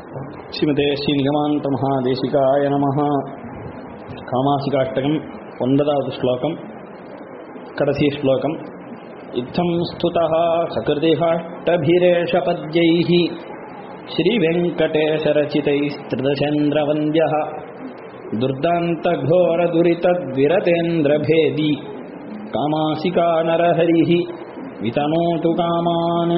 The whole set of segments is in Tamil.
ஸ்ரீமதே ஸ்ரீநிகமாந்த மகாதேசிகாய நம காமாசிகாஷ்டகம் ஒன்பதாவது ஸ்லோகம் கடைசி ஸ்லோகம் இத்தம் ஸ்துதः சகிருதிகாஷ்டபிரேஷபத்யைः श्रीवेङ्कटेशरचितैस्त्रिदशेन्द्रवन्द्यः दुर्दान्तघोरदुरितद्विरतेन्द्रभेदी कामासिका नरहरिः वितनोतु कामान्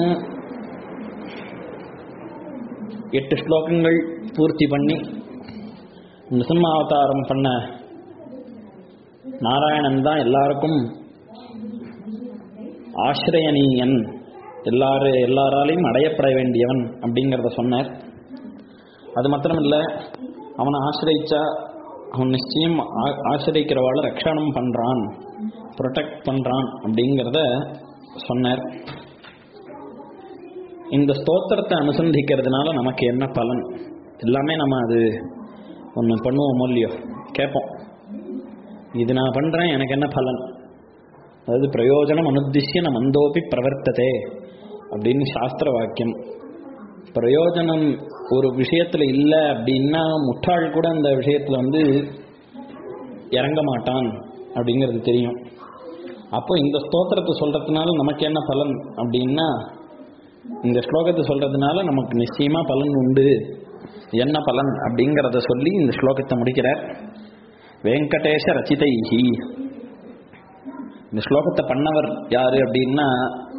எட்டு ஸ்லோகங்கள் பூர்த்தி பண்ணி நிருசிம்ம அவதாரம் பண்ண நாராயணன் தான் எல்லாருக்கும் ஆசிரியனீயன் எல்லாரு எல்லாராலையும் அடையப்பட வேண்டியவன் அப்படிங்கிறத சொன்னார் அது மாத்திரம் இல்லை அவனை ஆசிரியிச்சா அவன் நிச்சயம் ஆ- ஆசிரியிக்கிறவாளை ரக்ஷணம் பண்றான் ப்ரொடெக்ட் பண்றான் அப்படிங்கிறத சொன்னார் இந்த ஸ்தோத்திரத்தை அனுசந்திக்கிறதுனால நமக்கு என்ன பலன் எல்லாமே நம்ம அது ஒன்று பண்ணுவோம் இல்லையோ கேட்போம் இது நான் பண்றேன் எனக்கு என்ன பலன் அதாவது பிரயோஜனம் அனுத்திஷ்ய ந மந்தோபி பிரவர்த்ததே அப்படின்னு சாஸ்திர வாக்கியம் பிரயோஜனம் ஒரு விஷயத்துல இல்லை அப்படின்னா முட்டாள் கூட அந்த விஷயத்துல வந்து இறங்க மாட்டான் அப்படிங்கிறது தெரியும் அப்போ இந்த ஸ்தோத்திரத்தை சொல்றதுனால நமக்கு என்ன பலன் அப்படின்னா இந்த ஸ்லோகத்தை சொல்றதுனால நமக்கு நிச்சயமா பலன் உண்டு என்ன பலன் அப்படிங்கிறத சொல்லி இந்த ஸ்லோகத்தை முடிக்கிறார் வெங்கடேஷ ரச்சிதைஹி இந்த ஸ்லோகத்தை பண்ணவர் யாரு அப்படின்னா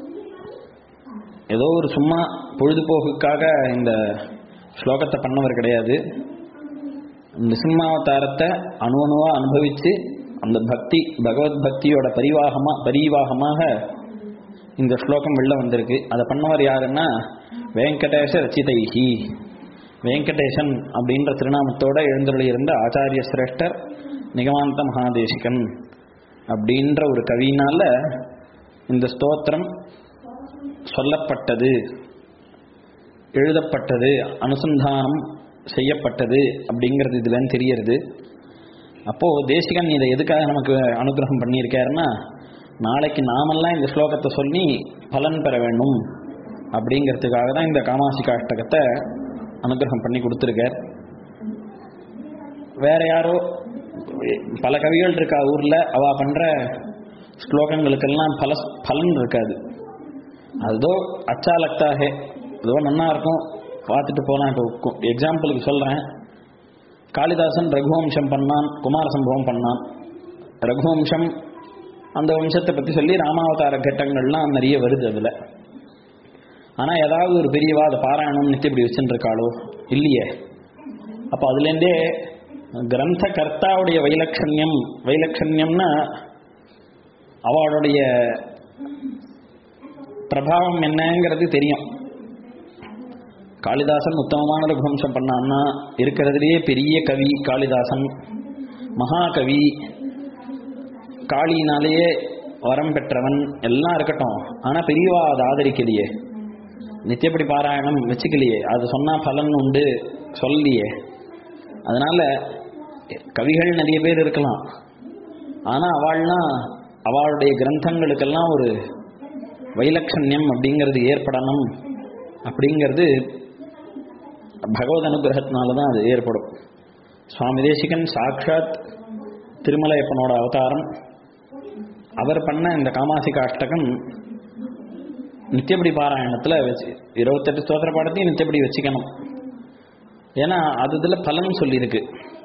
ஏதோ ஒரு சும்மா பொழுதுபோக்குக்காக இந்த ஸ்லோகத்தை பண்ணவர் கிடையாது நிசிம்மாவதாரத்தை அணு அணுவா அனுபவிச்சு அந்த பக்தி பகவத் பக்தியோட பரிவாகமா பரிவாகமாக இந்த ஸ்லோகம் வெளில வந்திருக்கு அதை பண்ணவர் யாருன்னா வெங்கடேஷ ரச்சிதைஹி வெங்கடேசன் அப்படின்ற திருநாமத்தோட எழுந்தருளி இருந்த ஆச்சாரிய சிரேஷ்டர் நிகமாந்த மகாதேசிகன் அப்படின்ற ஒரு கவியினால இந்த ஸ்தோத்திரம் சொல்லப்பட்டது எழுதப்பட்டது அனுசந்தானம் செய்யப்பட்டது அப்படிங்கிறது இதுல தெரியறது அப்போ தேசிகன் இதை எதுக்காக நமக்கு அனுகிரகம் பண்ணியிருக்காருன்னா நாளைக்கு நாமெல்லாம் இந்த ஸ்லோகத்தை சொல்லி பலன் பெற வேண்டும் அப்படிங்கிறதுக்காக தான் இந்த காமாசிகாஷ்டகத்தை அனுகிரகம் பண்ணி கொடுத்துருக்கார் வேற யாரோ பல கவிகள் இருக்கா ஊர்ல அவ பண்ற ஸ்லோகங்களுக்கெல்லாம் பல பலன் இருக்காது அதோ அச்சா லக்தாகே ஏதோ நன்னா இருக்கும் பார்த்துட்டு போலாம் இப்போ எக்ஸாம்பிளுக்கு சொல்றேன் காளிதாசன் ரகுவம்சம் பண்ணான் குமார சம்பவம் பண்ணான் ரகுவம்சம் அந்த வம்சத்தை பத்தி சொல்லி ராமாவதார கட்டங்கள்லாம் நிறைய வருது அதுல ஆனா ஏதாவது ஒரு பெரியவா அதை பாராயணம் நித்தியப்படி வச்சுட்டு இருக்காளோ இல்லையே அப்ப அதுல இருந்தே கிரந்த கர்த்தாவுடைய வைலட்சண்யம் வைலட்சண்யம்னா அவளுடைய பிரபாவம் என்னங்கிறது தெரியும் காளிதாசன் உத்தமமான ரகுவம்சம் பண்ணான்னா இருக்கிறதுலேயே பெரிய கவி காளிதாசன் மகாகவி காளியினாலேயே வரம் பெற்றவன் எல்லாம் இருக்கட்டும் ஆனா பெரியவா அதை ஆதரிக்கலையே நித்தியப்படி பாராயணம் வச்சுக்கலையே அது சொன்னா பலன் உண்டு சொல்லலையே அதனால கவிகள் நிறைய பேர் இருக்கலாம் ஆனா அவள்லாம் அவளுடைய கிரந்தங்களுக்கெல்லாம் ஒரு வைலட்சண்யம் அப்படிங்கிறது ஏற்படணும் அப்படிங்கிறது பகவத் அனுகிரகத்தினால தான் அது ஏற்படும் சுவாமி தேசிகன் சாட்சாத் திருமலையப்பனோட அவதாரம் அவர் பண்ண இந்த காமாசிக அஷ்டகம் நித்தியப்படி பாராயணத்தில் வச்சு இருபத்தெட்டு ஸ்தோத்திர பாடத்தையும் நித்தியப்படி வச்சுக்கணும் ஏன்னா அது இதில் பலன் சொல்லியிருக்கு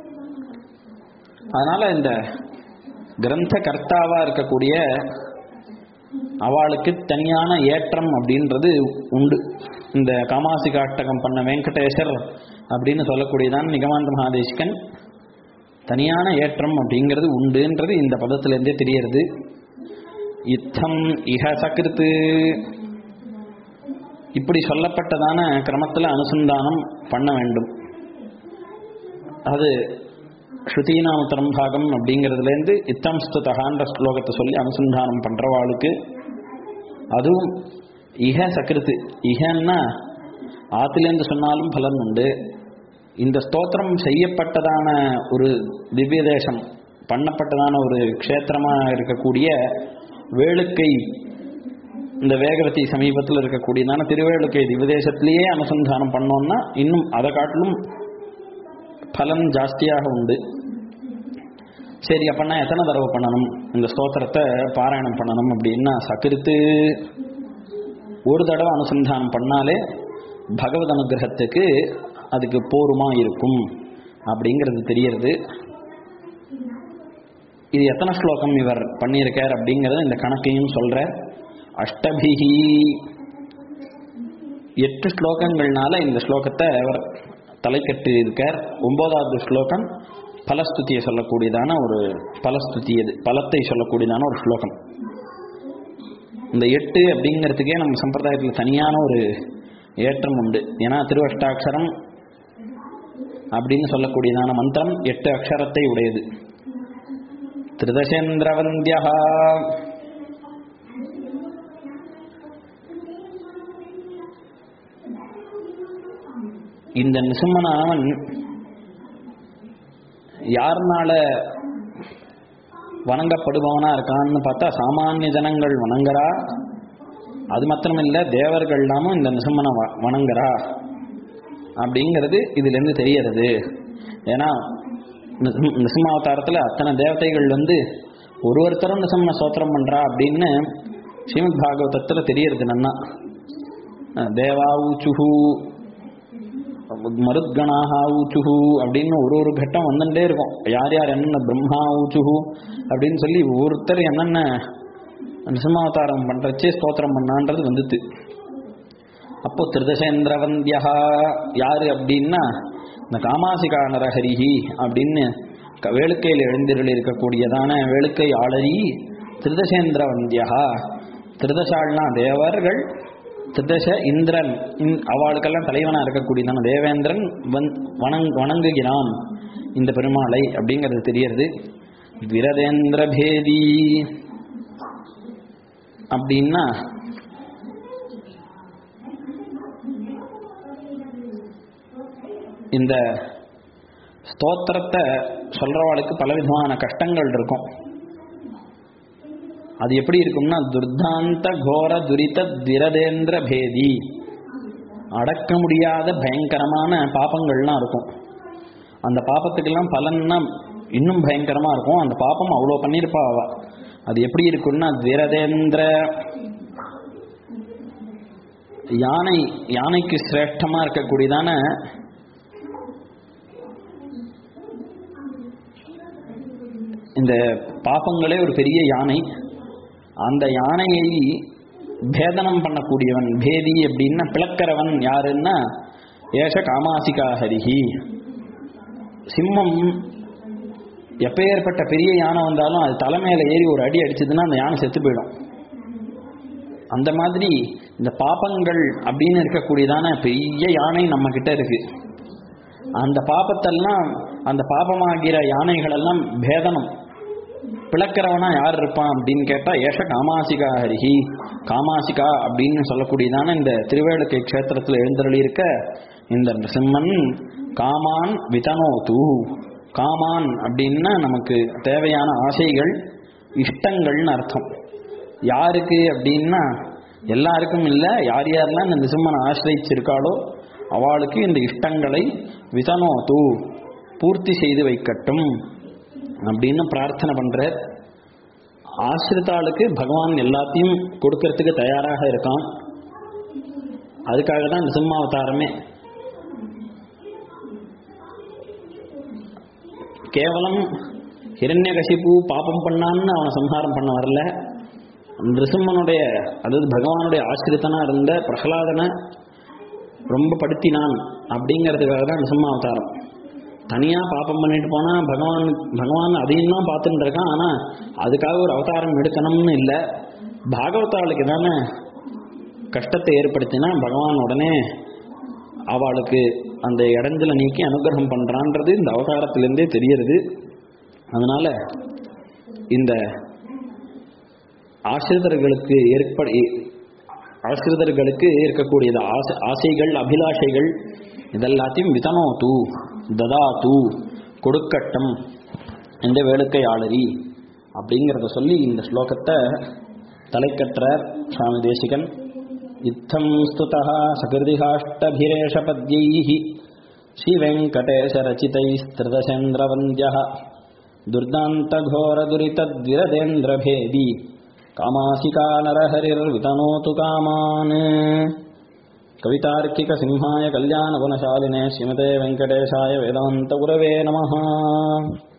அதனால இந்த கிரந்த கர்த்தாவா இருக்கக்கூடிய அவளுக்கு தனியான ஏற்றம் அப்படின்றது உண்டு இந்த காமாசிக அஷ்டகம் பண்ண வெங்கடேசர் அப்படின்னு சொல்லக்கூடியதான் நிகமாந்த மகாதேசிகன் தனியான ஏற்றம் அப்படிங்கிறது உண்டுன்றது இந்த பதத்திலேருந்தே தெரியறது இத்தம் இஹ சகிருத்து இப்படி சொல்லப்பட்டதான கிரமத்தில் அனுசந்தானம் பண்ண வேண்டும் அது ஸ்ருதீனாமத்தரம் பாகம் அப்படிங்கிறதுலேருந்து இத்தம் ஸ்துதகான்ற ஸ்லோகத்தை சொல்லி அனுசந்தானம் பண்றவாளுக்கு அதுவும் இஹ சகிருத்து இஹன்னா ஆத்திலேருந்து சொன்னாலும் பலன் உண்டு இந்த ஸ்தோத்திரம் செய்யப்பட்டதான ஒரு திவ்ய தேசம் பண்ணப்பட்டதான ஒரு க்ஷேத்திரமா இருக்கக்கூடிய வேளுக்கை இந்த வேகவதி சமீபத்தில் இருக்கக்கூடியதான திருவேளுக்கை திவதேசத்திலேயே அனுசந்தானம் பண்ணோம்னா இன்னும் அதை காட்டிலும் பலன் ஜாஸ்தியாக உண்டு சரி அப்பன்னா எத்தனை தடவை பண்ணணும் இந்த ஸ்தோத்திரத்தை பாராயணம் பண்ணணும் அப்படின்னா சகிருத்து ஒரு தடவை அனுசந்தானம் பண்ணாலே பகவத் அனுகிரகத்துக்கு அதுக்கு போருமா இருக்கும் அப்படிங்கிறது தெரியறது இது எத்தனை ஸ்லோகம் இவர் பண்ணியிருக்கார் அப்படிங்கிறத இந்த கணக்கையும் சொல்ற அஷ்டபிகி எட்டு ஸ்லோகங்கள்னால இந்த ஸ்லோகத்தை அவர் தலைக்கட்டு இருக்கார் ஒன்பதாவது ஸ்லோகம் பலஸ்துதியை சொல்லக்கூடியதான ஒரு பலஸ்துதி அது பலத்தை சொல்லக்கூடியதான ஒரு ஸ்லோகம் இந்த எட்டு அப்படிங்கிறதுக்கே நம்ம சம்பிரதாயத்தில் தனியான ஒரு ஏற்றம் உண்டு ஏன்னா திருவஷ்டாட்சரம் அப்படின்னு சொல்லக்கூடியதான மந்திரம் எட்டு அக்ஷரத்தை உடையது திருதசேந்திரவந்தியா இந்த நிசும்மனானவன் யாருனால வணங்கப்படுபவனா இருக்கான்னு பார்த்தா சாமானிய ஜனங்கள் வணங்குறா அது மாத்திரமில்ல தேவர்கள் எல்லாமும் இந்த நிசம்மனை வ- வணங்குறா அப்படிங்கிறது இதுல இருந்து தெரியறது ஏன்னா நிசம்- நிசமாவதாரத்துல அத்தனை தேவதைகள் வந்து ஒரு ஒருத்தரும் நிசம்மனை சோத்திரம் பண்றா அப்படின்னு ஸ்ரீமத் பாகவதத்துல தெரியறது நன்னா அஹ் தேவா ஊச்சுஹு மருத்கணாக ஊச்சுஹு அப்படின்னு ஒரு ஒரு கட்டம் வந்துட்டே இருக்கும் யார் யார் என்னென்ன பிரம்மா ஊச்சுஹு அப்படின்னு சொல்லி ஒருத்தர் என்னென்ன நிசமாவதாரம் பண்றச்சே ஸ்தோத்திரம் பண்ணான்றது வந்துட்டு அப்போ திருதசேந்திரவந்தியா யாரு அப்படின்னா இந்த காமாசிகா நரஹரிஹி அப்படின்னு க- வேளுக்கையில் எழுந்திருள் இருக்கக்கூடியதான வேளுக்கை ஆளரி திருதசேந்திரவந்தியா திருதசாள்னா தேவர்கள் திருதச இந்திரன் இந்- அவளுக்கெல்லாம் தலைவனா இருக்கக்கூடியதான தேவேந்திரன் வந் வணங் வணங்குகிறான் இந்த பெருமாளை அப்படிங்கிறது தெரியறது விரதேந்திர பேதி அப்படின்னா இந்த ஸ்தோத்திரத்தை சொல்றவாளுக்கு பலவிதமான கஷ்டங்கள் இருக்கும் அது எப்படி இருக்கும்னா துர்தாந்த கோர துரித விரதேந்திர பேதி அடக்க முடியாத பயங்கரமான பாபங்கள்லாம் இருக்கும் அந்த பாபத்துக்கெல்லாம் பலன்னா இன்னும் பயங்கரமா இருக்கும் அந்த பாபம் அவ்வளோ பண்ணியிருப்பா அவ அது எப்படி இருக்கும்னா விரதேந்திர யானை யானைக்கு சிரேஷ்டமா இருக்கக்கூடியதான இந்த பாப்பங்களே ஒரு பெரிய யானை அந்த யானையை பேதனம் பண்ணக்கூடியவன் பேதி அப்படின்னா பிளக்கிறவன் யாருன்னா ஏஷ காமாசிகா ஹரிஹி சிம்மம் எப்பேற்பட்ட பெரிய யானை வந்தாலும் அது தலைமையில ஏறி ஒரு அடி அடிச்சதுன்னா அந்த யானை செத்து போயிடும் அந்த மாதிரி இந்த பாப்பங்கள் அப்படின்னு இருக்கக்கூடியதான பெரிய யானை நம்ம கிட்ட இருக்கு அந்த பாப்பத்தெல்லாம் அந்த பாபமாகிற யானைகள் எல்லாம் பேதனம் பிளக்கிறவனா யார் இருப்பான் அப்படின்னு கேட்டா ஏஷ காமாசிகா ஹரிஹி காமாசிகா அப்படின்னு சொல்லக்கூடியதான இந்த திருவேடுக்கை க்ஷேத்திரத்தில் எழுந்தருளி இருக்க இந்த சிம்மன் காமான் விதனோது காமான் அப்படின்னா நமக்கு தேவையான ஆசைகள் இஷ்டங்கள்னு அர்த்தம் யாருக்கு அப்படின்னா எல்லாருக்கும் இல்லை யார் யாரெல்லாம் இந்த நிசிம்மனை ஆசிரிச்சிருக்காளோ அவளுக்கு இந்த இஷ்டங்களை விதனோது பூர்த்தி செய்து வைக்கட்டும் அப்படின்னு பிரார்த்தனை பண்றார் ஆசிரித்தாளுக்கு பகவான் எல்லாத்தையும் கொடுக்கறதுக்கு தயாராக இருக்கான் அதுக்காக தான் நிசிம்மாவதாரமே கேவலம் ஹிரண்யகசிப்பு பாபம் பண்ணான்னு அவனை சம்ஹாரம் பண்ண வரல நிருசிம்மனுடைய அதாவது பகவானுடைய ஆசிரித்தனா இருந்த பிரகலாதனை ரொம்ப படுத்தினான் அப்படிங்கிறதுக்காக தான் நிசம்ம அவதாரம் தனியா பாப்பம் பண்ணிட்டு போனா பகவான் பகவான் அதையும் தான் பார்த்துட்டு இருக்கான் ஆனா அதுக்காக ஒரு அவதாரம் எடுக்கணும்னு இல்லை பாகவதாளுக்கு தானே கஷ்டத்தை ஏற்படுத்தினா பகவான் உடனே அவளுக்கு அந்த இடைஞ்சல நீக்கி அனுகிரகம் பண்றான்றது இந்த அவதாரத்திலிருந்தே தெரியறது அதனால இந்த ஆசிரிதர்களுக்கு ஏற்பட ஆசிரிதர்களுக்கு இருக்கக்கூடியது ஆசை ஆசைகள் அபிலாஷைகள் இதெல்லாத்தையும் விதனோ தூ ததா தூ கொடுக்கட்டும் இந்த வேளுக்கை ஆளரி அப்படிங்கிறத சொல்லி இந்த ஸ்லோகத்தை தலைக்கற்றார் சுவாமி தேசிகன் இத்தம் ஸ்துதः सकृदिहाष्टभिरेषपद्यैः श्रीवेङ्कटेशरचितैस्त्रिदशेन्द्रवन्द्यः दुर्दान्तघोरदुरितद्विरदेन्द्रभेदी कामासिका नरहरिर्वितनोतु कामान् कवितार्किकसिंहाय कल्याणगुणशालिने श्रीमते वेङ्कटेशाय वेदान्तगुरवे नमः